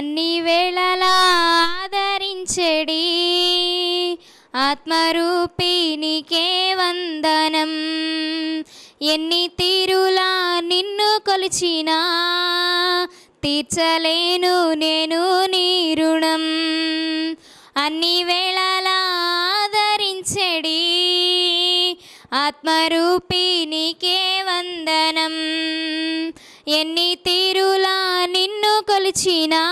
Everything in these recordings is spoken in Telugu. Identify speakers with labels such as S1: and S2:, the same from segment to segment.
S1: అన్ని వేళలా ఆదరించెడి ఆత్మరూపినికే వందనం ఎన్ని తీరులా నిన్ను కొలిచినా తీర్చలేను నేను నీ రుణం అన్ని వేళలా ఆదరించెడి ఆత్మరూపినికే వందనం ఎన్ని తీరులా నిన్ను కొలిచినా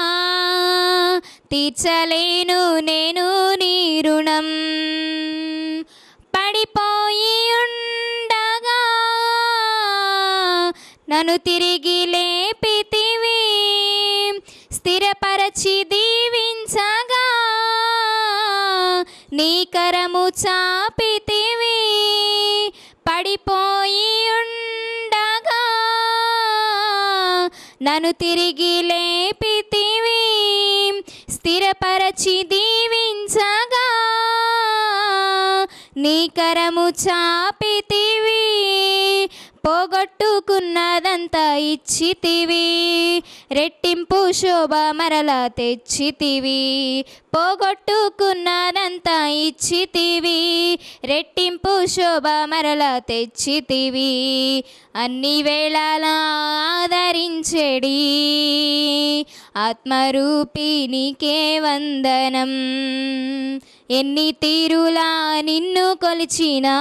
S1: తీర్చలేను నేను నీ రుణం పడిపోయి ఉండగా నన్ను తిరిగి లేపితివి స్థిరపరచి దీవించగా నీ కరము చాపితివి పడిపోయి ఉండగా నన్ను తిరిగి లేపితివి స్థిరపరచి దీవించగా నీ కరము చాపితివి పోగొట్టుకున్నదంతా ఇచ్చితివి రెట్టింపు శోభ మరల తెచ్చితివి పోగొట్టుకున్నదంతా ఇచ్చితివి రెట్టింపు శోభ మరల తెచ్చితివి అన్ని వేళలా ఆదరించెడి ఆత్మరూపినికే వందనం ఎన్ని తీరులా నిన్ను కొలిచినా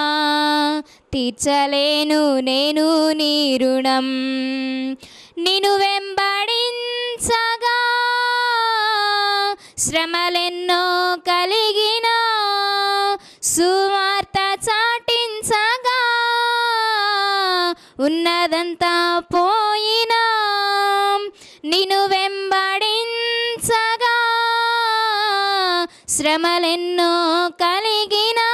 S1: తీర్చలేను నేను నీ రుణం నిన్ను వెంబడించగా శ్రమలెన్నో కలిగిన సువార్త చాటించగా ఉన్నదంతా పోయినా నిన్ను వెంబడించగా శ్రమలెన్నో కలిగిన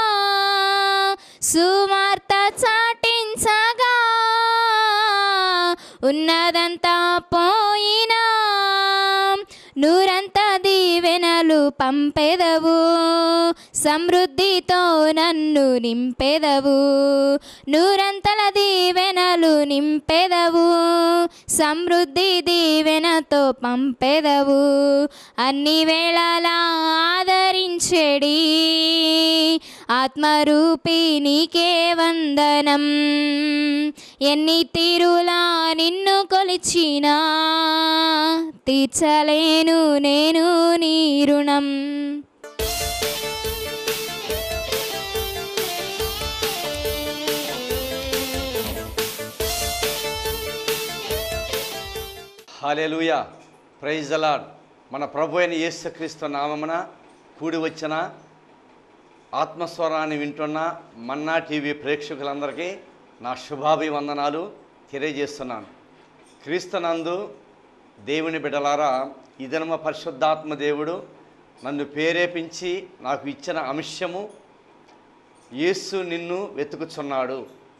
S1: సువార్త చాటించగా ఉన్నదంతా పోయినా నూరంత దీవెనలు పంపెదవు సమృద్ధితో నన్ను నింపెదవు నూరంతల దీవెనలు నింపెదవు సమృద్ధి దీవెనతో పంపెదవు అన్ని వేళలా ఆదరించెడి ఆత్మరూపినికే వందనం ఎన్ని తీరులా నిన్ను కొలిచినా తీర్చలేను నేను నీ రుణం
S2: హాలెలుయా ప్రైజ్ అలాడ్ మన ప్రభు అయిన యేసుక్రీస్తు నామమున కూడి వచ్చిన ఆత్మస్వరాన్ని వింటున్న మన్నా టీవీ ప్రేక్షకులందరికీ నా శుభాభివందనాలు తెలియజేస్తున్నాను క్రీస్తునందు దేవుని బిడ్డలారా ఈ దినమ పరిశుద్ధాత్మ దేవుడు నన్ను ప్రేరేపించి నాకు ఇచ్చిన అంశము యేసు నిన్ను వెతుకుచున్నాడు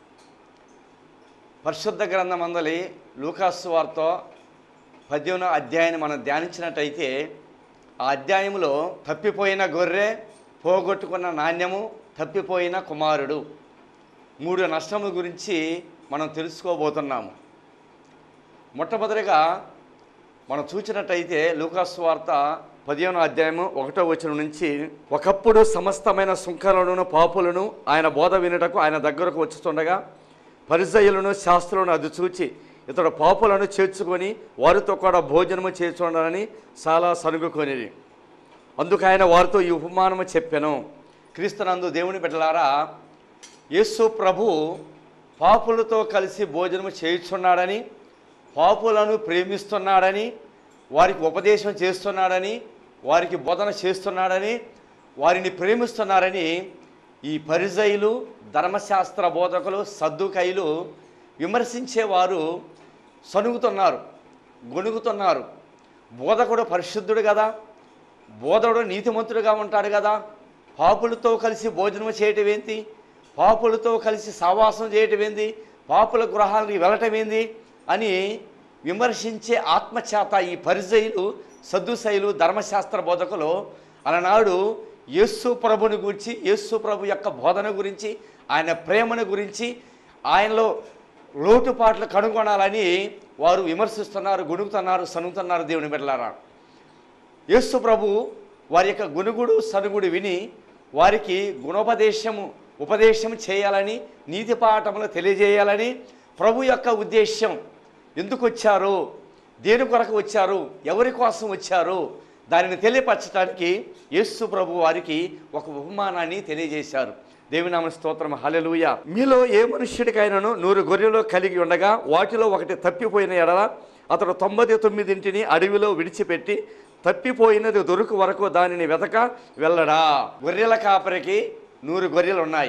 S2: పరిశుద్ధ గ్రంథం అందలి లూకాసు వార్త పద్దెనిమిదో అధ్యాయాన్ని మనం ధ్యానించినట్టయితే ఆ అధ్యాయంలో తప్పిపోయిన గొర్రె పోగొట్టుకున్న నాణ్యము తప్పిపోయిన కుమారుడు మూడు నష్టముల గురించి మనం తెలుసుకోబోతున్నాము మొట్టమొదటిగా మనం చూసినట్టయితే లూకాసు వార్త పదిహేనో అధ్యాయము ఒకటో వచనం నుంచి ఒకప్పుడు సమస్తమైన సుంకరులను పాపులను ఆయన బోధ వినుటకు ఆయన దగ్గరకు వచ్చుతుండగా పరిసయులను శాస్త్రులను అది చూచి ఇతడు పాపులను చేర్చుకొని వారితో కూడా భోజనము చేర్చుండాలని చాలా సనుగుకొనిది అందుకు ఆయన వారితో ఈ ఉపమానము చెప్పాను క్రీస్తునందు దేవుని బిడ్డలారా యేసు ప్రభు పాపులతో కలిసి భోజనము చేయుచున్నాడని పాపులను ప్రేమిస్తున్నాడని వారికి ఉపదేశం చేస్తున్నాడని వారికి బోధన చేస్తున్నాడని వారిని ప్రేమిస్తున్నారని ఈ పరిజయులు ధర్మశాస్త్ర బోధకులు సద్దుకైలు విమర్శించేవారు సనుగుతున్నారు గొణుగుతున్నారు బోధకుడు పరిశుద్ధుడు కదా బోధకుడు నీతిమంతుడుగా ఉంటాడు కదా పాపులతో కలిసి భోజనం చేయటం ఏంటి పాపులతో కలిసి సావాసం చేయటం ఏంది పాపుల గృహాలకు వెళ్ళటం ఏంది అని విమర్శించే ఆత్మచేత ఈ పరిజయులు సద్దుశైలు ధర్మశాస్త్ర బోధకులు అలనాడు యేసు ప్రభుని గురించి యేసు ప్రభు యొక్క బోధన గురించి ఆయన ప్రేమను గురించి ఆయనలో లోటుపాట్లు కనుగొనాలని వారు విమర్శిస్తున్నారు గుణుగుతున్నారు సనుగుతున్నారు దేవుని బిడ్డలారా యేసు ప్రభు వారి యొక్క గునుగుడు సనుగుడు విని వారికి గుణోపదేశము ఉపదేశం చేయాలని నీతి పాఠములు తెలియజేయాలని ప్రభు యొక్క ఉద్దేశం ఎందుకు వచ్చారు దేని కొరకు వచ్చారు ఎవరి కోసం వచ్చారు దానిని తెలియపరచడానికి యేసు ప్రభు వారికి ఒక ఉపమానాన్ని తెలియజేశారు దేవినామ స్తోత్రం హల్లెలూయా మీలో ఏ మనుష్యుడికైనాను నూరు గొర్రెలు కలిగి ఉండగా వాటిలో ఒకటి తప్పిపోయిన ఎడల అతడు తొంభై తొమ్మిదింటిని అడవిలో విడిచిపెట్టి తప్పిపోయినది దొరుకు వరకు దానిని వెతక వెళ్ళడా గొర్రెల కాపరికి నూరు గొర్రెలు ఉన్నాయి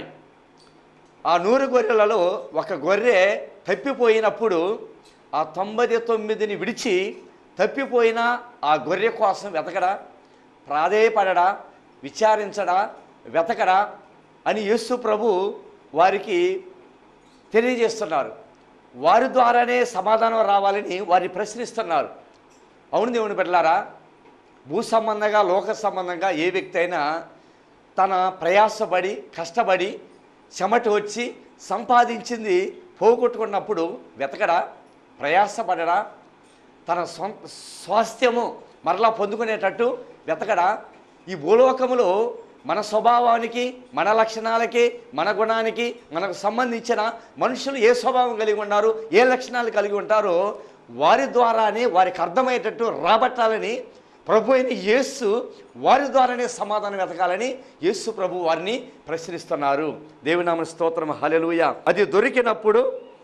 S2: ఆ నూరు గొర్రెలలో ఒక గొర్రె తప్పిపోయినప్పుడు ఆ తొంభై తొమ్మిదిని విడిచి తప్పిపోయిన ఆ గొర్రె కోసం వెతకడా ప్రాధేయపడడా విచారించడా వెతకడా అని యేసు ప్రభు వారికి తెలియజేస్తున్నారు వారి ద్వారానే సమాధానం రావాలని వారిని ప్రశ్నిస్తున్నారు అవును దేవుని బిడ్డలారా భూ సంబంధంగా లోక సంబంధంగా ఏ వ్యక్తి అయినా తన ప్రయాసపడి కష్టపడి చెమట వచ్చి సంపాదించింది పోగొట్టుకున్నప్పుడు వెతకడా ప్రయాసపడడా తన సొంత స్వాస్థ్యము మరలా పొందుకునేటట్టు వెతకడా ఈ భూలోకములో మన స్వభావానికి మన లక్షణాలకి మన గుణానికి మనకు సంబంధించిన మనుషులు ఏ స్వభావం కలిగి ఉన్నారు ఏ లక్షణాలు కలిగి ఉంటారో వారి ద్వారానే వారికి అర్థమయ్యేటట్టు రాబట్టాలని ప్రభు అయిన యేసు వారి ద్వారానే సమాధానం వెతకాలని యేసు ప్రభు వారిని ప్రశ్నిస్తున్నారు దేవునామ స్తోత్రం హలెలుయ అది దొరికినప్పుడు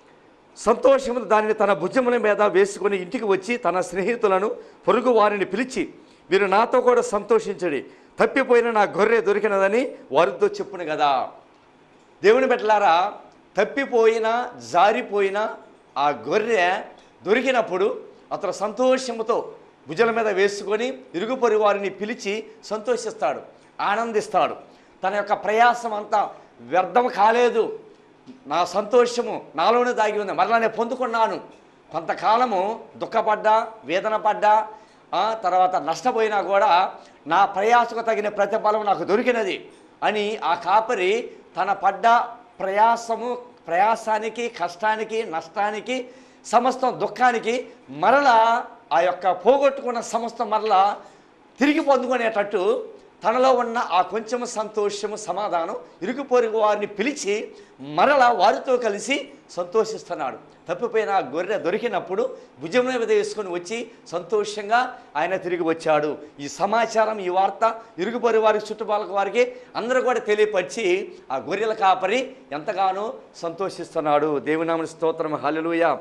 S2: సంతోషము దానిని తన భుజముల మీద వేసుకొని ఇంటికి వచ్చి తన స్నేహితులను పొరుగు వారిని పిలిచి మీరు నాతో కూడా సంతోషించడి తప్పిపోయిన నా గొర్రె దొరికినదని వారితో చెప్పును కదా దేవుని బిడ్డలారా తప్పిపోయిన జారిపోయిన ఆ గొర్రె దొరికినప్పుడు అతను సంతోషముతో భుజల మీద వేసుకొని ఇరుగు పొరుగు వారిని పిలిచి సంతోషిస్తాడు ఆనందిస్తాడు తన యొక్క ప్రయాసం అంతా వ్యర్థం కాలేదు నా సంతోషము నాలోనే దాగి ఉంది మరలా నేను పొందుకున్నాను కొంతకాలము దుఃఖపడ్డా వేదన పడ్డా ఆ, తర్వాత నష్టపోయినా కూడా నా ప్రయాసకు తగిన ప్రతిఫలం నాకు దొరికినది అని ఆ కాపరి తన పడ్డ ప్రయాసము ప్రయాసానికి కష్టానికి నష్టానికి సమస్తం దుఃఖానికి మరలా ఆ యొక్క పోగొట్టుకున్న సమస్తం మరలా తిరిగి పొందుకునేటట్టు తనలో ఉన్న ఆ కొంచెం సంతోషము సమాధానం ఇరుగు పొరుగు వారిని పిలిచి మరలా వారితో కలిసి సంతోషిస్తున్నాడు తప్పిపోయిన ఆ గొర్రె దొరికినప్పుడు భుజం మీద వేసుకొని వచ్చి సంతోషంగా ఆయన తిరిగి వచ్చాడు ఈ సమాచారం ఈ వార్త ఇరుగు పొరుగు వారికి చుట్టుపక్కల వారికి అందరూ కూడా తెలియపరిచి ఆ గొర్రెల కాపరి ఎంతగానో సంతోషిస్తున్నాడు దేవునామని స్తోత్రం హల్లెలూయా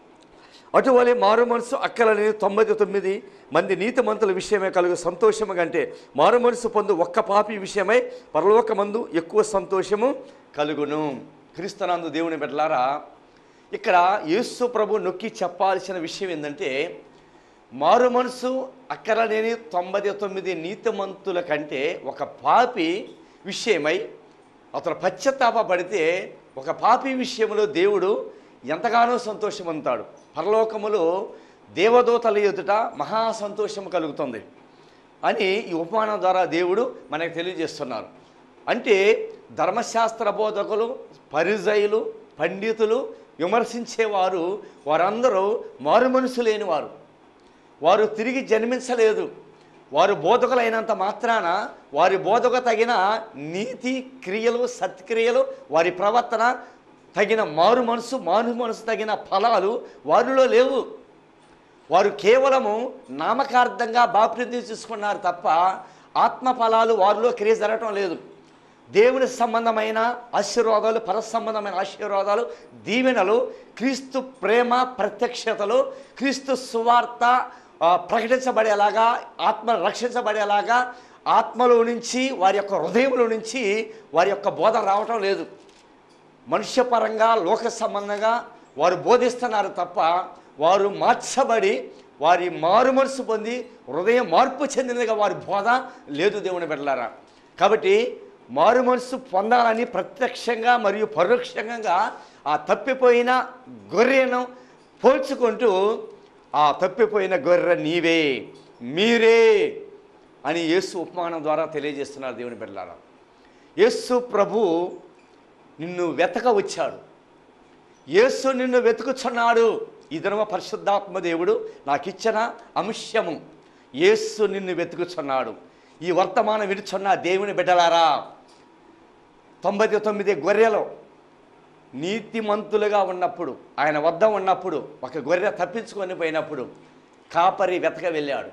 S2: అటువలే మారు మనసు అక్కలని తొంభై తొమ్మిది మంది నీతిమంతుల విషయమే కలుగు సంతోషము కంటే మారు మనసు పొందు ఒక్క పాపి విషయమై పరలోకమందు ఎక్కువ సంతోషము కలుగును క్రీస్తునందు దేవుని బిడ్డలారా ఇక్కడ యేసు ప్రభు నొక్కి చెప్పాల్సిన విషయం ఏంటంటే మారు మనసు అక్కర లేని తొంభై తొమ్మిది నీతిమంతుల కంటే ఒక పాపి విషయమై అతను పశ్చాత్తాప పడితే ఒక పాపి విషయంలో దేవుడు ఎంతగానో సంతోషమంతాడు పరలోకములో దేవదూతల ఎదుట మహా సంతోషం కలుగుతుంది అని ఈ ఉపమానం ద్వారా దేవుడు మనకు తెలియజేస్తున్నారు అంటే ధర్మశాస్త్ర బోధకులు పరిజయులు పండితులు విమర్శించేవారు వారందరూ మారు మనసు లేనివారు వారు తిరిగి జన్మించలేదు వారు బోధకులైనంత మాత్రాన వారి బోధకు తగిన నీతి క్రియలు సత్క్రియలు వారి ప్రవర్తన తగిన మారు మనసు మారు మనసు తగిన ఫలాలు వారిలో లేవు వారు కేవలము నామకార్థంగా బాప్తిజం తీసుకున్నారు తప్ప ఆత్మ ఫలాలు వారిలో క్రియ జరగటం లేదు దేవుని సంబంధమైన ఆశీర్వాదాలు పర సంబంధమైన ఆశీర్వాదాలు దీవెనలు క్రీస్తు ప్రేమ ప్రత్యక్షతలు క్రీస్తు సువార్త ఆ, ప్రకటించబడేలాగా ఆత్మ రక్షించబడేలాగా ఆత్మలో నుంచి వారి యొక్క హృదయంలో నుంచి వారి యొక్క బోధ రావటం లేదు మనుష్యపరంగా లోక సంబంధంగా వారు బోధిస్తున్నారు తప్ప వారు మార్చబడి వారి మారు మనసు పొంది హృదయం మార్పు చెందినదిగా వారి బోధ లేదు దేవుని బిడ్డలారా కాబట్టి మారు మనసు పొందాలని ప్రత్యక్షంగా మరియు పరోక్షంగా ఆ తప్పిపోయిన గొర్రెను పోల్చుకుంటూ ఆ తప్పిపోయిన గొర్రె నీవే మీరే అని యేసు ఉపమానం ద్వారా తెలియజేస్తున్నారు దేవుని బిడ్డలారా యేసు ప్రభు నిన్ను వెతక వచ్చాడు యేసు నిన్ను వెతుకుచున్నాడు ఈ దినమ పరిశుద్ధాత్మ దేవుడు నాకు ఇచ్చిన అంశము యేసు నిన్ను వెతుకుచున్నాడు ఈ వర్తమానం విడుచున్న దేవుని బిడ్డలారా తొంభై తొమ్మిది గొర్రెలు నీతిమంతులుగా ఉన్నప్పుడు ఆయన వద్ద ఉన్నప్పుడు ఒక గొర్రె తప్పించుకొని పోయినప్పుడు కాపరి వెతక వెళ్ళాడు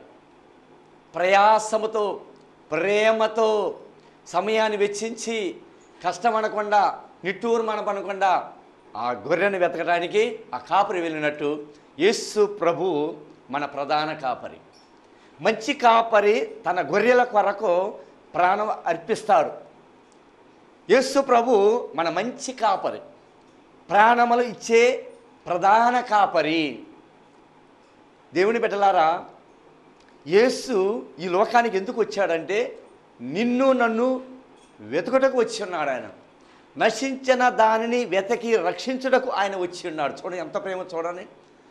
S2: ప్రయాసముతో ప్రేమతో సమయాన్ని వెచ్చించి కష్టమనకుండా నిట్టూరు మనపనకుండా ఆ గొర్రెను వెతకడానికి ఆ కాపరి వెళ్ళినట్టు యేసు ప్రభు మన ప్రధాన కాపరి మంచి కాపరి తన గొర్రెల కొరకు ప్రాణం అర్పిస్తాడు యేసు ప్రభు మన మంచి కాపరి ప్రాణములు ఇచ్చే ప్రధాన కాపరి దేవుని బిడ్డలారా యేసు ఈ లోకానికి ఎందుకు వచ్చాడంటే నిన్ను నన్ను వెతుకుటకు వచ్చి ఉన్నాడు ఆయన నశించిన దానిని వెతకి రక్షించుటకు ఆయన వచ్చి ఉన్నాడు చూడండి ఎంత ప్రేమ చూడండి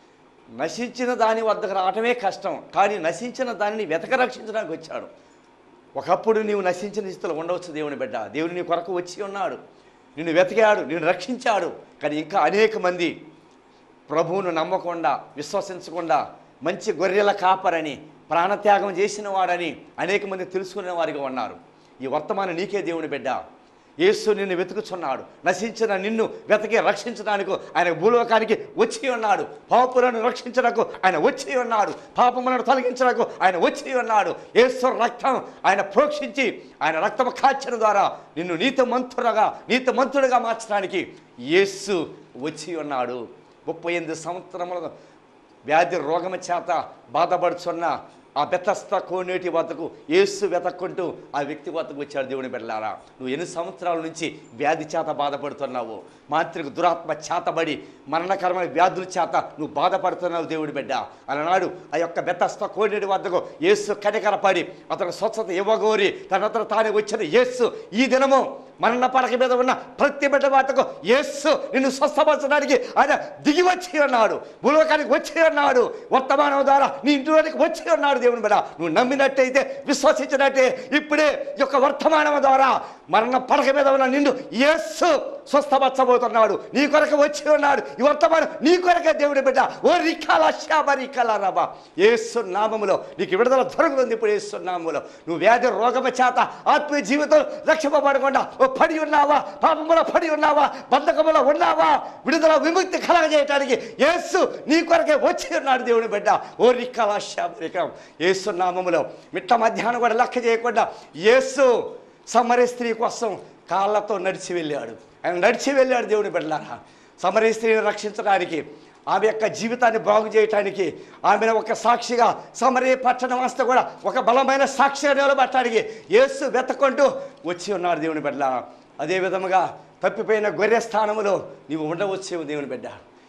S2: నశించిన దాని వద్దకు రావటమే కష్టం కానీ నశించిన దానిని వెతక రక్షించడానికి వచ్చాడు ఒకప్పుడు నీవు నశించిన స్థితిలో ఉండవచ్చు దేవుని బిడ్డ దేవుని నీ కొరకు వచ్చి ఉన్నాడు నిన్ను వెతికాడు నిన్ను రక్షించాడు కానీ ఇంకా అనేక మంది ప్రభువును నమ్మకుండా విశ్వసించకుండా మంచి గొర్రెల కాపరని ప్రాణత్యాగం చేసిన వాడని అనేక మంది తెలుసుకునే వారిగా ఉన్నారు ఈ వర్తమానం నీకే దేవుని బిడ్డ యేసు నిన్ను వెతుకుచున్నాడు నశించిన నిన్ను వెతకి రక్షించడానికి ఆయన భూలోకానికి వచ్చి ఉన్నాడు పాపులను రక్షించడానికి ఆయన వచ్చి ఉన్నాడు పాపములను తొలగించడానికి ఆయన వచ్చి ఉన్నాడు యేసు రక్తం ఆయన ప్రోక్షించి ఆయన రక్తం కాచడం ద్వారా నిన్ను నీతిమంతుడుగా నీతిమంతుడుగా మార్చడానికి యేసు వచ్చి ఉన్నాడు ముప్పై ఎనిమిది సంవత్సరముల వ్యాధి రోగము చేత బాధపడుచున్న ఆ బెతస్త కోనేటి వద్దకు యేసు వెతక్కుంటూ ఆ వ్యక్తి వద్దకు వచ్చాడు దేవుని బిడ్డలారా నువ్వు ఎన్ని సంవత్సరాల నుంచి వ్యాధి చేత బాధపడుతున్నావు మాంత్రిక దురాత్మ చేతబడి మరణకరమైన వ్యాధుల చేత నువ్వు బాధపడుతున్నావు దేవుడి బిడ్డ అలనాడు ఆ యొక్క బెతస్త కోనేటి వద్దకు యేసు కనికరపడి అతను స్వచ్ఛత ఇవ్వగోరి తనంతట తానే వచ్చిన యేసు ఈ దినము మరణ పడక మీద ఉన్న ప్రతి బిడ్డ వాటకు యేసు నిన్ను స్వస్థపరచడానికి ఆయన దిగి వచ్చి ఉన్నాడు భూలోకానికి వచ్చి ఉన్నాడు వర్తమానం ద్వారా నీ ఇంటిలోనికి వచ్చి ఉన్నాడు దేవుని బిడ్డ నువ్వు నమ్మినట్టయితే విశ్వసించినట్టే ఇప్పుడే ఈ యొక్క వర్తమానం ద్వారా మరణ పడక మీద ఉన్న నిన్ను యేసు స్వస్థపరచబోతున్నాడు నీ కొరకు వచ్చి ఉన్నాడు ఈ వర్తమానం నీ కొరకే దేవుడి బిడ్డ ఓ రికాల శాబ రికాల రబా యేసు నామములో నీకు విడుదల దొరుకుతుంది ఇప్పుడు యేసు నామములో నువ్వు వ్యాధి రోగము చేత ఆత్మీయ జీవితం రక్షింపబడకుండా ఓ పడి ఉన్నావా పాపములో పడి ఉన్నావా బంధకములో ఉన్నావా విడుదల విముక్తి కలగజేయటానికి యేసు నీ కొరకే వచ్చి ఉన్నాడు దేవుని బిడ్డ ఓ రికాల శాబ రికం యేసు నామములో మిట్ట మధ్యాహ్నం కూడా లెక్క చేయకుండా యేసు సమర స్త్రీ కోసం కాళ్ళతో నడిచి వెళ్ళాడు ఆయన నడిచి వెళ్ళాడు దేవుని బిడ్డలారా సమర స్త్రీని రక్షించడానికి ఆమె యొక్క జీవితాన్ని బాగు చేయటానికి ఆమెను ఒక సాక్షిగా సమరే పట్టణం అంతా కూడా ఒక బలమైన సాక్షిగా నిలబట్టడానికి యేసు వెతకుంటూ వచ్చి ఉన్నాడు దేవుని బిడ్డ అదే విధముగా తప్పిపోయిన గొర్రె స్థానములో నీవు ఉండవచ్చేవు దేవుని బిడ్డ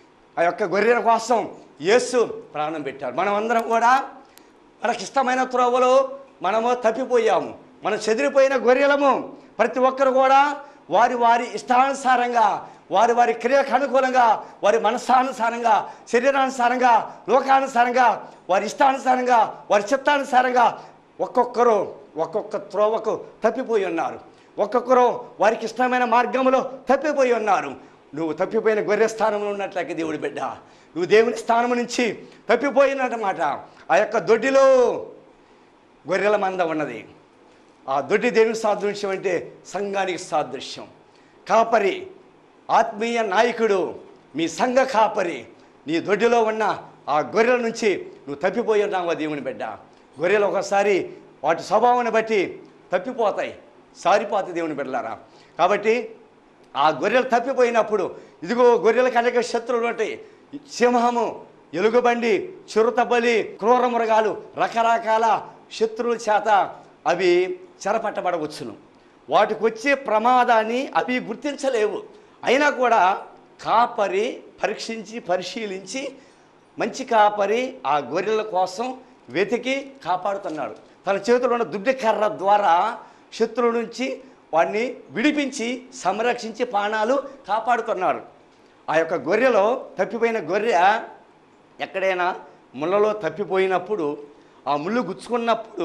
S2: ఆ యొక్క గొర్రెల కోసం యేసు ప్రాణం పెట్టారు మనం అందరం కూడా మనకి ఇష్టమైన త్రోవలో మనము తప్పిపోయాము మనం చెదిరిపోయిన గొర్రెలము ప్రతి ఒక్కరు కూడా వారి వారి ఇష్టానుసారంగా వారి వారి క్రియకు అనుకూలంగా వారి మనస్సానుసారంగా శరీరానుసారంగా లోకానుసారంగా వారి ఇష్టానుసారంగా వారి చిత్తానుసారంగా ఒక్కొక్కరు ఒక్కొక్క త్రోవకు తప్పిపోయి ఉన్నారు ఒక్కొక్కరు వారికి ఇష్టమైన మార్గంలో తప్పిపోయి ఉన్నారు నువ్వు తప్పిపోయిన గొర్రె స్థానంలో ఉన్నట్లయితే దేవుడి బిడ్డ నువ్వు దేవుని స్థానం నుంచి తప్పిపోయినమాట ఆ యొక్క దొడ్డిలో గొర్రెల మంద ఉన్నది ఆ దొడ్డి దేవుని సాదృశ్యం అంటే సంఘానికి సాదృశ్యం కాపరి ఆత్మీయ నాయకుడు మీ సంఘ కాపరి నీ దొడ్డిలో ఉన్న ఆ గొర్రెల నుంచి నువ్వు తప్పిపోయి ఉన్నావు దేవుని బిడ్డ గొర్రెలు ఒకసారి వాటి స్వభావాన్ని బట్టి తప్పిపోతాయి సారిపోతాయి దేవుని బిడ్డలారా కాబట్టి ఆ గొర్రెలు తప్పిపోయినప్పుడు ఇదిగో గొర్రెలకు అనేక శత్రువులు ఉంటాయి సింహము ఎలుగుబండి చిరుతబలి క్రూర మృగాలు రకరకాల శత్రువుల చేత అవి చెరపట్టబడవచ్చును వాటికి వచ్చే ప్రమాదాన్ని అవి గుర్తించలేవు అయినా కూడా కాపరి పరీక్షించి పరిశీలించి మంచి కాపరి ఆ గొర్రెల కోసం వెతికి కాపాడుతున్నాడు తన చేతిలో ఉన్న దుడ్డి కర్ర ద్వారా శత్రువు నుంచి వాడిని విడిపించి సంరక్షించి ప్రాణాలు కాపాడుతున్నాడు ఆ యొక్క గొర్రెలో తప్పిపోయిన గొర్రె ఎక్కడైనా ముళ్ళలో తప్పిపోయినప్పుడు ఆ ముళ్ళు గుచ్చుకున్నప్పుడు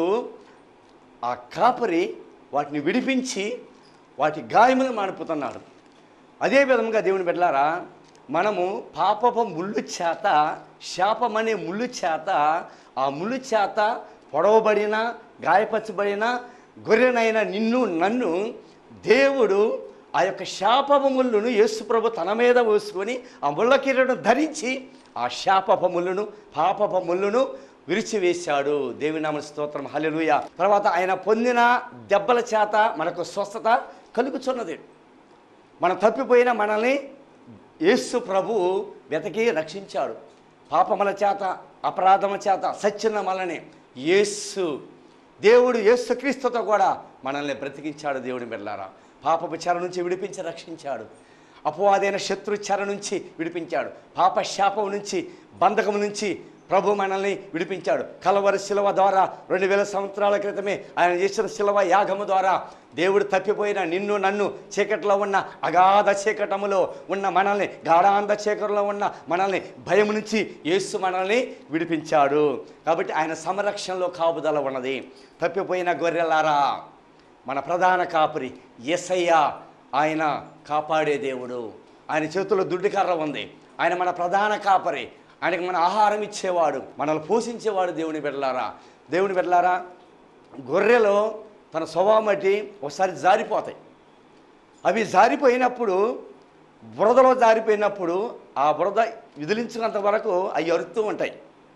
S2: ఆ కాపరి వాటిని విడిపించి వాటి గాయములు మానుపుతున్నాడు అదే విధంగా దేవుని బిడ్డలారా మనము పాపపు ముళ్ళు చేత శాపమనే ముళ్ళు చేత ఆ ముళ్ళు చేత పొడవబడిన గాయపరచబడిన గొర్రెనైన నిన్ను నన్ను దేవుడు ఆ యొక్క శాపపు ముళ్ళును యేసుప్రభు తన మీద వేసుకొని ఆ ముళ్ళ కిరీటం ధరించి ఆ శాపపు ముళ్ళును పాపపు ముళ్ళును విరిచివేశాడు దేవినామ స్తోత్రం హల్లెలూయ తర్వాత ఆయన పొందిన దెబ్బల చేత మనకు స్వస్థత కలుగుచున్నది మనం తప్పిపోయిన మనల్ని యేసు ప్రభు వెతకి రక్షించాడు పాపముల చేత అపరాధముల చేత సచ్చిన మనల్ని యేసు దేవుడు యేసు క్రీస్తుతో కూడా మనల్ని బ్రతికించాడు దేవుని బిడ్డారా పాపపు చెర నుంచి విడిపించి రక్షించాడు అపవాదైన శత్రు చెర నుంచి విడిపించాడు పాప శాపం నుంచి బంధకం నుంచి ప్రభు మనల్ని విడిపించాడు కలవరి శిలవ ద్వారా రెండు వేల సంవత్సరాల క్రితమే ఆయన చేసిన శిలవ యాగము ద్వారా దేవుడు తప్పిపోయిన నిన్ను నన్ను చీకట్లో ఉన్న అగాధ చీకటములో ఉన్న మనల్ని గాఢాంధ చీకటిలో ఉన్న మనల్ని భయం నుంచి యేసు మనల్ని విడిపించాడు కాబట్టి ఆయన సంరక్షణలో కాపుదల ఉన్నది తప్పిపోయిన గొర్రెలారా మన ప్రధాన కాపురి ఎసయ్య ఆయన కాపాడే దేవుడు ఆయన చేతిలో దుడ్డికర్ర ఉంది ఆయన మన ప్రధాన కాపరి ఆయనకి మన ఆహారం ఇచ్చేవాడు మనల్ని పోషించేవాడు దేవుని బిడ్డలారా దేవుని బిడ్డలారా గొర్రెలో తన స్వభావం బట్టి ఒకసారి జారిపోతాయి అవి జారిపోయినప్పుడు బురదలో జారిపోయినప్పుడు ఆ బురద విదిలించినంత వరకు అవి అరుతూ ఉంటాయి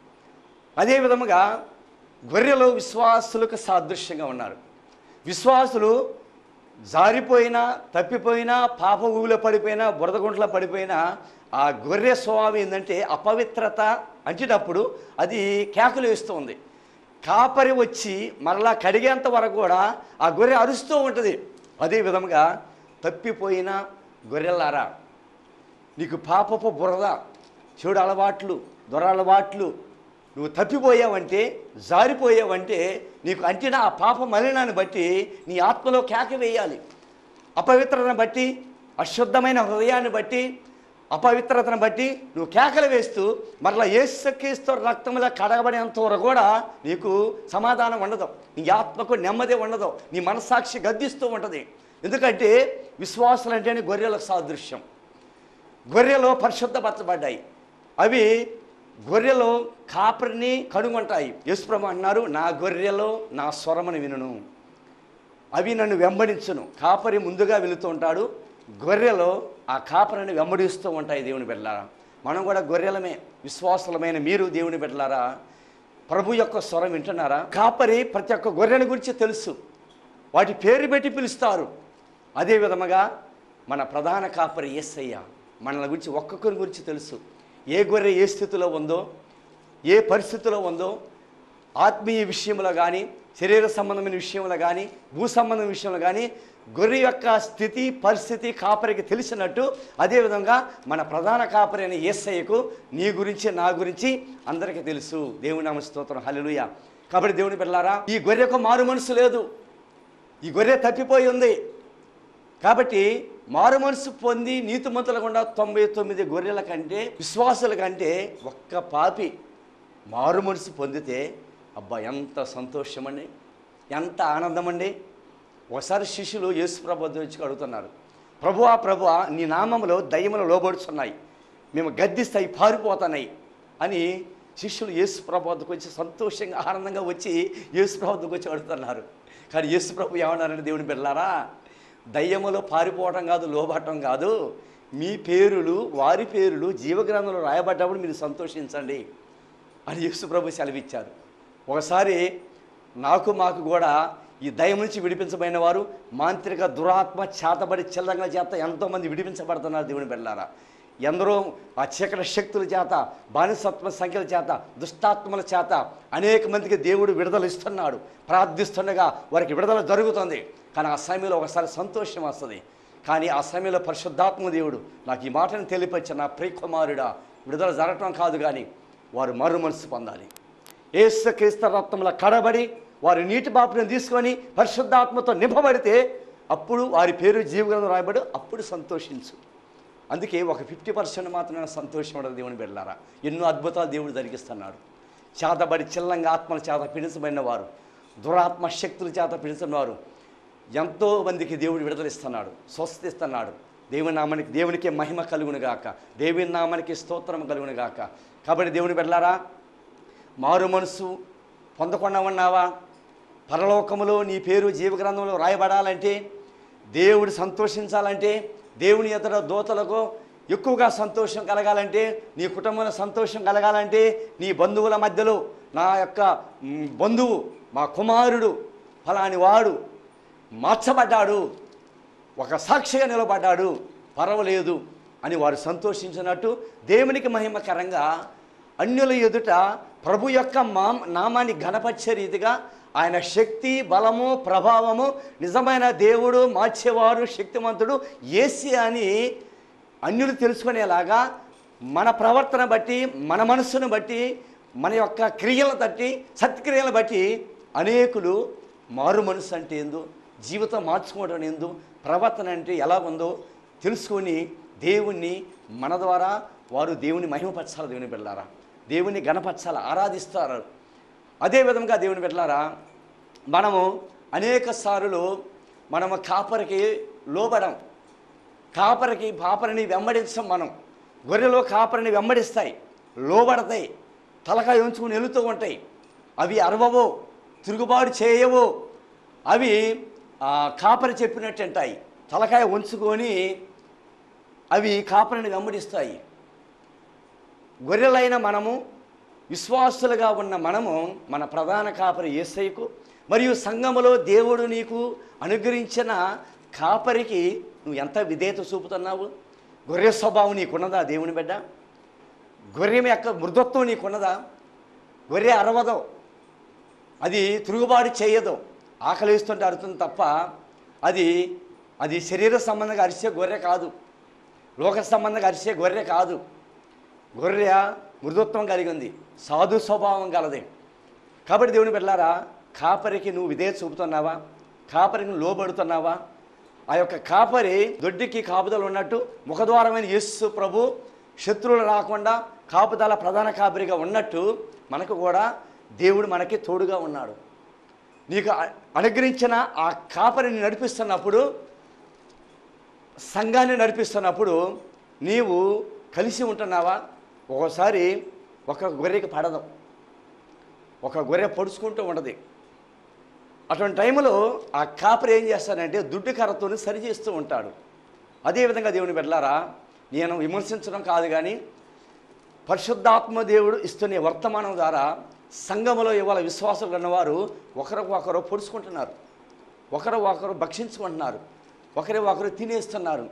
S2: అదే విధముగా గొర్రెలు విశ్వాసులకు సాదృశ్యంగా ఉన్నారు విశ్వాసులు జారిపోయినా తప్పిపోయినా పాప ఊవిలో పడిపోయినా బురద గుంటలో పడిపోయినా ఆ గొర్రె స్వభావం ఏంటంటే అపవిత్రత అంచేటప్పుడు అది కేకలు వేస్తుంది కాపరి వచ్చి మరలా కడిగేంత వరకు కూడా ఆ గొర్రె అరుస్తూ ఉంటుంది అదే విధముగా తప్పిపోయిన గొర్రెలారా నీకు పాపపు బురద చెడు అలవాట్లు దొర అలవాట్లు నువ్వు తప్పిపోయావంటే జారిపోయావంటే నీకు అంటిన ఆ పాప మలినాన్ని బట్టి నీ ఆత్మలో కేక వేయాలి అపవిత్రతను బట్టి అశుద్ధమైన హృదయాన్ని బట్టి అపవిత్రతను బట్టి నువ్వు కేకలు వేస్తూ మరలా ఏసుక్రీస్తు రక్తంలో కడగబడేంత వరకు కూడా నీకు సమాధానం ఉండదు నీ ఆత్మకు నెమ్మది ఉండదు నీ మనస్సాక్షి గద్దిస్తూ ఉంటుంది ఎందుకంటే విశ్వాసాలు అంటేనే గొర్రెలకు సాదృశ్యం గొర్రెలు పరిశుద్ధపరచబడ్డాయి అవి గొర్రెలు కాపరిని కనుగొంటాయి యేసుప్రభు అన్నారు నా గొర్రెలు నా స్వరమును వినును అవి నన్ను వెంబడించును కాపరి ముందుగా వెళుతూ ఉంటాడు గొర్రెలు ఆ కాపరిని వెంబడిస్తూ ఉంటాయి దేవుని బిడ్డలారా మనం కూడా గొర్రెలమే విశ్వాసులమైన మీరు దేవుని బిడ్డలారా ప్రభు యొక్క స్వరం వింటున్నారా కాపరి ప్రతి ఒక్క గొర్రెని గురించి తెలుసు వాటి పేరు పెట్టి పిలుస్తారు అదే విధముగా మన ప్రధాన కాపరి యేసయ్య మనల గురించి ఒక్కొక్కరి గురించి తెలుసు ఏ గొర్రె ఏ స్థితిలో ఉందో ఏ పరిస్థితిలో ఉందో ఆత్మీయ విషయంలో కానీ శరీర సంబంధమైన విషయంలో కానీ భూ సంబంధం విషయంలో కానీ గొర్రె యొక్క స్థితి పరిస్థితి కాపరికి తెలిసినట్టు అదేవిధంగా మన ప్రధాన కాపరి అయిన యేసయ్యకు నీ గురించి నా గురించి అందరికీ తెలుసు దేవుని నామ స్తోత్రం హల్లెలూయా కాబట్టి దేవుని పిల్లారా ఈ గొర్రెకు మారు మనసు లేదు ఈ గొర్రె తప్పిపోయి ఉంది కాబట్టి మారు మనసు పొంది నీతిమంతుల గుండా తొంభై తొమ్మిది గొర్రెల కంటే విశ్వాసుల కంటే ఒక్క పాపి మారు మనసు పొందితే అబ్బా ఎంత సంతోషం అండి ఎంత ఆనందం అండి ఒకసారి శిష్యులు యేసు ప్రభు వద్ద వచ్చి అడుగుతున్నారు ప్రభువా ప్రభువా నీ నామంలో దయ్యములు లోబడుచున్నాయి మేము గద్దిస్తాయి పారిపోతున్నాయి అని శిష్యులు యేసు ప్రభు వద్దకు వచ్చి సంతోషంగా ఆనందంగా వచ్చి యేసు ప్రభు వద్దకు వచ్చి అడుగుతున్నారు కానీ యేసు ప్రభు ఏమన్నారంటే దేవుని బిడ్డలారా దయ్యములో పారిపోవటం కాదు లోబడటం కాదు మీ పేరులు వారి పేరులు జీవగ్రంథంలో రాయబడ్డప్పుడు మీరు సంతోషించండి అని యేసు ప్రభు సెలవిచ్చారు ఒకసారి నాకు మాకు కూడా ఈ దయ నుంచి విడిపించబడిన వారు మాంత్రిక దురాత్మ చేతబడి చిల్లంగా చేత ఎంతోమంది విడిపించబడుతున్నారు దేవుని బిడ్డలారా ఎందరో ఆ చీకటి శక్తుల చేత బానిసత్వ సంఖ్యల చేత దుష్టాత్మల చేత అనేక మందికి దేవుడు విడుదల ఇస్తున్నాడు ప్రార్థిస్తుండగా వారికి విడుదల జరుగుతుంది కానీ ఆ సమయంలో ఒకసారి సంతోషం వస్తుంది కానీ ఆ సమయంలో పరిశుద్ధాత్మ దేవుడు నాకు ఈ మాటను తెలియపరిచిన నా ప్రియకుమారుడా విడుదల జరగటం కాదు కానీ వారు మరు మనసు పొందాలి ఏసుక్రీస్తు రక్తంలో కడబడి వారి నీటి బాపుని తీసుకొని పరిశుద్ధాత్మతో నింపబడితే అప్పుడు వారి పేరు జీవగ్రంథం రాయబడి అప్పుడు సంతోషించు అందుకే ఒక ఫిఫ్టీ పర్సెంట్ మాత్రమే సంతోషం ఉండదు దేవుని బిడ్డలారా ఎన్నో అద్భుతాలు దేవుడు జరిగిస్తున్నాడు చేతబడి చిల్లంగా ఆత్మల చేత పీడించబడిన వారు దురాత్మ శక్తుల చేత పీడించిన వారు ఎంతో మందికి దేవుడు విడుదలిస్తున్నాడు స్వస్థిస్తున్నాడు దేవుని నామానికి దేవునికి మహిమ కలుగును గాక దేవుని నామానికి స్తోత్రం కలుగును గాక కాబట్టి దేవుని బిడ్డలారా మారు మనసు పొందకుండా ఉన్నావా పరలోకములో నీ పేరు జీవగ్రంథంలో రాయబడాలంటే దేవుడు సంతోషించాలంటే దేవుని ఎదుట దోతలకు ఎక్కువగా సంతోషం కలగాలంటే నీ కుటుంబంలో సంతోషం కలగాలంటే నీ బంధువుల మధ్యలో నా యొక్క మ్, బంధువు మా కుమారుడు ఫలాని వాడు మార్చబడ్డాడు ఒక సాక్షిగా నిలబడ్డాడు పర్వాలేదు అని వారు సంతోషించినట్టు దేవునికి మహిమకరంగా అన్యుల ఎదుట ప్రభు యొక్క మా నామాన్ని ఘనపరిచే రీతిగా ఆయన శక్తి బలము ప్రభావము నిజమైన దేవుడు మార్చేవారు శక్తిమంతుడు ఏసి అని అన్యులు తెలుసుకునేలాగా మన ప్రవర్తన బట్టి మన మనస్సును బట్టి మన యొక్క క్రియలను బట్టి సత్క్రియలను బట్టి అనేకులు మారు మనసు అంటే ఏందో జీవితం మార్చుకోవడం ఏందో ప్రవర్తన అంటే ఎలా ఉందో తెలుసుకొని దేవుణ్ణి మన ద్వారా వారు దేవుని మహిమపరచాలి దేవుని బిడ్డలారా దేవుని గణపరచాలి ఆరాధిస్తారు అదే విధంగా దేవుని బిడ్డలారా మనము అనేక సార్లు మనము కాపరికి లోబడం కాపరికి పాపరిని వెంబడించం మనం గొర్రెలు కాపరిని వెంబడిస్తాయి లోబడతాయి తలకాయ ఉంచుకుని వెళుతూ ఉంటాయి అవి అరవవో తిరుగుబాటు చేయవో అవి ఆ, కాపరి చెప్పినట్టు అంటాయి తలకాయ ఉంచుకొని అవి కాపరిని వెంబడిస్తాయి గొర్రెలైన మనము విశ్వాసులుగా ఉన్న మనము మన ప్రధాన కాపరి యేసయ్యకు మరియు సంఘములో దేవుడు నీకు అనుగ్రహించిన కాపరికి నువ్వు ఎంత విధేయత చూపుతున్నావు గొర్రె స్వభావం నీకున్నదా దేవుని బిడ్డ గొర్రె యొక్క మృదుత్వం నీకున్నదా గొర్రె అరవదో అది తిరుగుబాటు చేయదు ఆకలి వేస్తుంటే అరుతుంది తప్ప అది అది శరీర సంబంధంగా అరిసే గొర్రె కాదు లోక సంబంధంగా అరిసే గొర్రె కాదు గొర్రె మృదుత్వం కలిగి ఉంది సాధు స్వభావం కలది కాబట్టి దేవుని బిడ్డలారా కాపరికి నువ్వు విధేయ చూపుతున్నావా కాపరికి నువ్వు లోబడుతున్నావా ఆ యొక్క కాపరి దొడ్డికి కాపుదలు ఉన్నట్టు ముఖద్వారమైన యేసు ప్రభు శత్రువులు రాకుండా కాపుదల ప్రధాన కాపరిగా ఉన్నట్టు మనకు కూడా దేవుడు మనకి తోడుగా ఉన్నాడు నీకు అ- అనుగ్రహించిన ఆ కాపరిని నడిపిస్తున్నప్పుడు సంఘాన్ని నడిపిస్తున్నప్పుడు నీవు కలిసి ఉంటున్నావా ఒక్కోసారి ఒక గొర్రెకి పడదు ఒక గొర్రె పొడుచుకుంటూ ఉండదు అటువంటి టైంలో ఆ కాపరి ఏం చేస్తాడంటే దుడ్డు కర్రతో సరి చేస్తూ ఉంటాడు అదేవిధంగా దేవుని బిడ్డలారా నేను విమర్శించడం కాదు కానీ పరిశుద్ధాత్మ దేవుడు ఇస్తున్న ఈ వర్తమానం ద్వారా సంఘములో ఇవాళ విశ్వాసులు ఉన్నవారు ఒకరికి ఒకరు పొడుచుకుంటున్నారు ఒకరు ఒకరు భక్షించుకుంటున్నారు ఒకరి ఒకరు తినేస్తున్నారు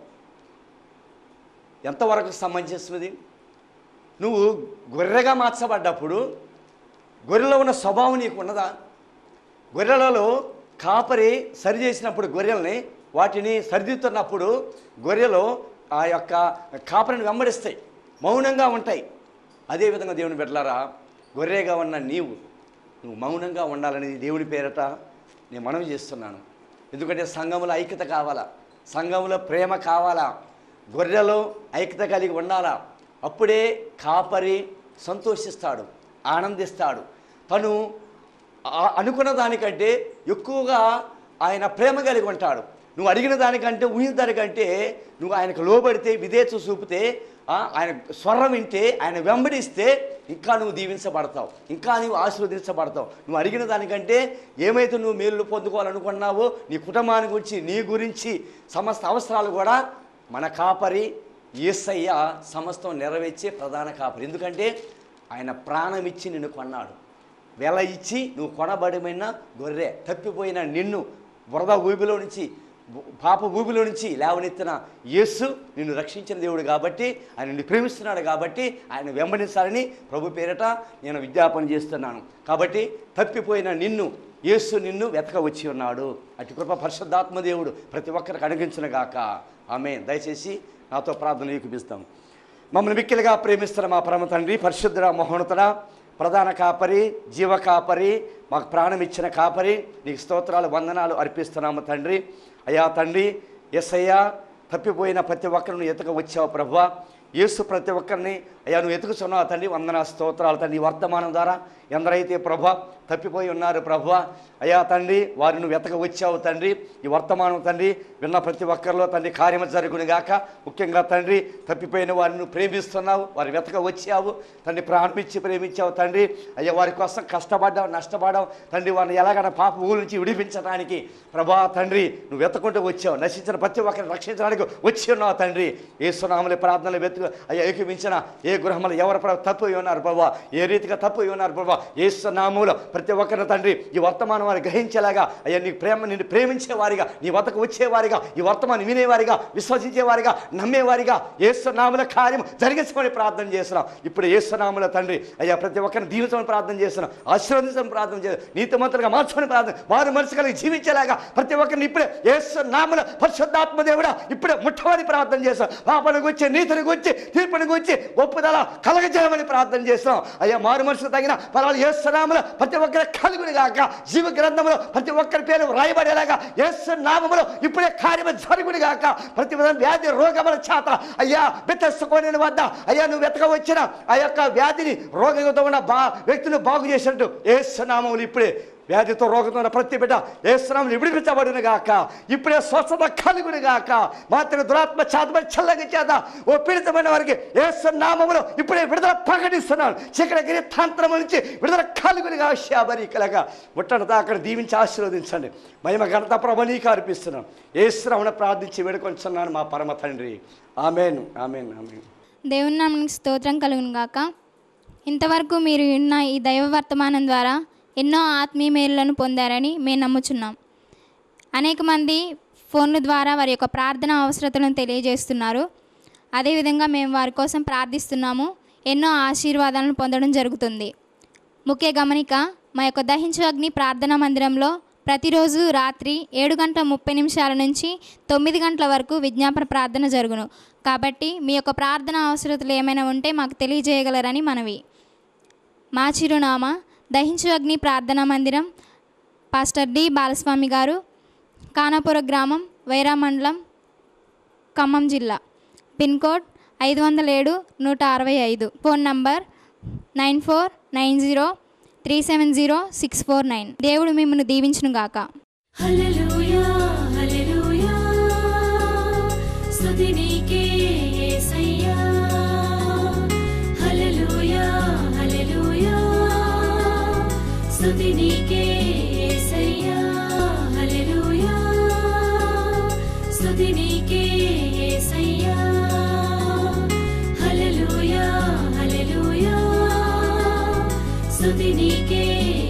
S2: ఎంతవరకు సమంజసమది నువ్వు గొర్రెగా మార్చబడ్డప్పుడు గొర్రెలో ఉన్న స్వభావం నీకు ఉన్నదా గొర్రెలలో కాపరి సరి చేసినప్పుడు గొర్రెల్ని వాటిని సరిదిద్దుతున్నప్పుడు గొర్రెలు ఆ యొక్క కాపరిని వెంబడిస్తాయి మౌనంగా ఉంటాయి అదేవిధంగా దేవుని బిడ్డలారా గొర్రెగా ఉన్న నీవు నువ్వు మౌనంగా ఉండాలని దేవుని పేరట నేను మనవి చేస్తున్నాను ఎందుకంటే సంఘంలో ఐక్యత కావాలా సంఘంలో ప్రేమ కావాలా గొర్రెలో ఐక్యత కలిగి ఉండాలా అప్పుడే కాపరి సంతోషిస్తాడు ఆనందిస్తాడు తను ఆ- అనుకున్న దానికంటే ఎక్కువగా ఆయన ప్రేమ కలిగి ఉంటాడు నువ్వు అడిగిన దానికంటే ఊహిన దానికంటే నువ్వు ఆయనకు లోబడితే విధేయత చూపితే ఆ, ఆయన స్వరం వింటే ఆయన వెంబడిస్తే ఇంకా నువ్వు దీవించబడతావు ఇంకా నువ్వు ఆశీర్వదించబడతావు నువ్వు అడిగిన దానికంటే ఏమైతే నువ్వు మేలు పొందుకోవాలనుకున్నావో నీ కుటుంబాన్ని గురించి నీ గురించి సమస్త అవసరాలు కూడా మన కాపరి ఏసయ్య సమస్తం నెరవేర్చే ప్రధాన కాపరి ఎందుకంటే ఆయన ప్రాణం ఇచ్చి నిన్ను కొన్నాడు వెల ఇచ్చి నువ్వు కొనబడిన గొర్రె తప్పిపోయిన నిన్ను బురద ఊబిలో నుంచి బు- పాప ఊబిలో నుంచి లేవనెత్తిన యేసు నిన్ను రక్షించిన దేవుడు కాబట్టి ఆయన నిన్ను ప్రేమిస్తున్నాడు కాబట్టి ఆయన వెంబడించాలని ప్రభు పేరట నేను విజ్ఞాపన చేస్తున్నాను కాబట్టి తప్పిపోయిన నిన్ను యేసు నిన్ను వెతక వచ్చి ఉన్నాడు అటు కృప పరిశుద్ధాత్మ దేవుడు ప్రతి ఒక్కరికి అనుగించిన గాక ఆమె దయచేసి నాతో ప్రార్థన చూపిస్తాం మమ్మల్ని మిక్కిలిగా ప్రేమిస్తున్న మా పరమ తండ్రి పరిశుద్ధుడ మహోన్నతుడ ప్రధాన కాపరి జీవ కాపరి మాకు ప్రాణం ఇచ్చిన కాపరి నీకు స్తోత్రాలు వందనాలు అర్పిస్తున్నాము తండ్రి అయ్యా తండ్రి ఎస్ అయ్యా తప్పిపోయిన ప్రతి ఒక్కరిని ఎతక వచ్చావు ప్రభా యేసు ప్రతి ఒక్కరిని అయ్యా నువ్వు ఎతుకుతున్నావు తండ్రి వందన స్తోత్రాలు తండ్రి ఈ వర్తమానం ద్వారా ఎందరైతే ప్రభా తప్పిపోయి ఉన్నారు ప్రభు అయ్యా తండ్రి వారిని వెతక వచ్చావు తండ్రి ఈ వర్తమానం తండ్రి విన్న ప్రతి ఒక్కరిలో తండ్రి కార్యము జరుగును గాక ముఖ్యంగా తండ్రి తప్పిపోయిన వారిని ప్రేమిస్తున్నావు వారి వెతక వచ్చావు తండ్రి ప్రాణమిచ్చి ప్రేమించావు తండ్రి అయ్యా వారి కోసం కష్టపడ్డావు నష్టపడ్డావు తండ్రి వారిని ఎలాగైనా పాప ఊరు నుంచి విడిపించడానికి ప్రభా తండ్రి నువ్వు వెతకుంటూ వచ్చావు నశించిన ప్రతి ఒక్కరిని రక్షించడానికి వచ్చి ఉన్నావు తండ్రి ఏ సునామల ప్రార్థనలు వెతుకు అయ్యా ఏకమించిన ఏ గృహంలో ఎవరు ప్రభు తప్పు ఉన్నారు ప్రభా ఏ రీతిగా తప్పు ఉన్నారు ప్రభా ఏ సునామూల ప్రతి ఒక్కరిని తండ్రి ఈ వర్తమానం వారు గ్రహించేలాగా అయ్యా నీ ప్రేమ నిన్ను ప్రేమించేవారిగా నీ వద్దకు వచ్చేవారిగా ఈ వర్తమానం వినేవారిగా విశ్వసించేవారిగా నమ్మేవారిగా ఏసునాముల కార్యం జరిగించుకొని ప్రార్థన చేస్తున్నాం ఇప్పుడు ఏసునాముల తండ్రి అయ్యా ప్రతి ఒక్కరిని దీవించమని ప్రార్థన చేస్తున్నాం ఆశీర్వదించమని ప్రార్థన చేస్తున్నాం నీతిమంతులుగా మార్చమని ప్రార్థన వారు మనసు కలిగి జీవించేలాగా ప్రతి ఒక్కరిని ఇప్పుడే ఏసునాముల పరిశుద్ధాత్మ దేవుడా ఇప్పుడే ముట్టమని ప్రార్థన చేస్తాం పాపనికి వచ్చి నీతిని వచ్చి తీర్పునికి వచ్చి ఒప్పుదల కలగజేయమని ప్రార్థన చేస్తున్నాం అయ్యా మారు మనసుకు తగిన పలాలు ఏసునాముల ప్రతి ఒక్కరి కలుగుని గాక జీవ గ్రంథంలో ప్రతి ఒక్కరి పేరు రాయబడేలాగా యేసు నామములో ఇప్పుడే కార్యము జరుగుని గాక ప్రతి విధంగా వ్యాధి రోగముల చేత అయ్యా బెత్తసుకోని వద్ద అయ్యా నువ్వు వెతక వచ్చిన ఆ యొక్క వ్యాధిని రోగంతో ఉన్న బా వ్యక్తిని బాగు చేసినట్టు యేసు నామములు ఇప్పుడే వ్యాధితో రోగంతో ఉన్న ప్రతి బిడ్డ ఏసునాములు విడిపించబడును గాక ఇప్పుడే స్వస్థత కలుగును గాక మాత్రం దురాత్మ చాతమ చల్లగా చేత ఓ పీడితమైన వారికి ఏసునామములో ఇప్పుడే విడుదల ప్రకటిస్తున్నాను చక్రగిరి తంత్రం నుంచి విడుదల కలుగును గాక శాబరికలుగా ముట్టడంతో అక్కడ దీవించి ఆశీర్వదించండి మహిమ ఘనత ప్రభ నీకు అర్పిస్తున్నాను ఏసునామను ప్రార్థించి వేడుకొంచున్నాను మా పరమ తండ్రి ఆమెన్ ఆమెన్ ఆమెన్
S1: దేవుని నామానికి స్తోత్రం కలుగును గాక ఇంతవరకు మీరు విన్న ఈ దైవ వర్తమానం ద్వారా ఎన్నో ఆత్మీయ మేలులను పొందారని మేము నమ్ముచున్నాం అనేక మంది ఫోన్ల ద్వారా వారి యొక్క ప్రార్థన అవసరతలను తెలియజేస్తున్నారు అదేవిధంగా మేము వారి కోసం ప్రార్థిస్తున్నాము ఎన్నో ఆశీర్వాదాలను పొందడం జరుగుతుంది ముఖ్య గమనిక మా యొక్క దహించు అగ్ని ప్రార్థనా మందిరంలో ప్రతిరోజు రాత్రి ఏడు గంటల ముప్పై నిమిషాల నుంచి తొమ్మిది గంటల వరకు విజ్ఞాపన ప్రార్థన జరుగును కాబట్టి మీ యొక్క ప్రార్థన అవసరతలు ఏమైనా ఉంటే మాకు తెలియజేయగలరని మనవి మా చిరునామా దహించు అగ్ని ప్రార్థనా మందిరం పాస్టర్ డి బాలస్వామి గారు కానాపుర గ్రామం వైరా మండలం ఖమ్మం జిల్లా పిన్ కోడ్ ఐదు వందల ఏడు నూట అరవై ఐదు phone number nine four nine zero three seven zero six four nine దేవుడు మిమ్మల్ని దీవించును గాక
S3: హల్లెలూయా హల్లెలూయా స్తుతి నీకే యేసయ్యా హల్లెలూయా హల్లెలూయా స్తుతి నీకే యేసయ్యా హల్లెలూయా స్తుతి నీకే యేసయ్యా హల్లెలూయా హల్లెలూయా స్తుతి నీకే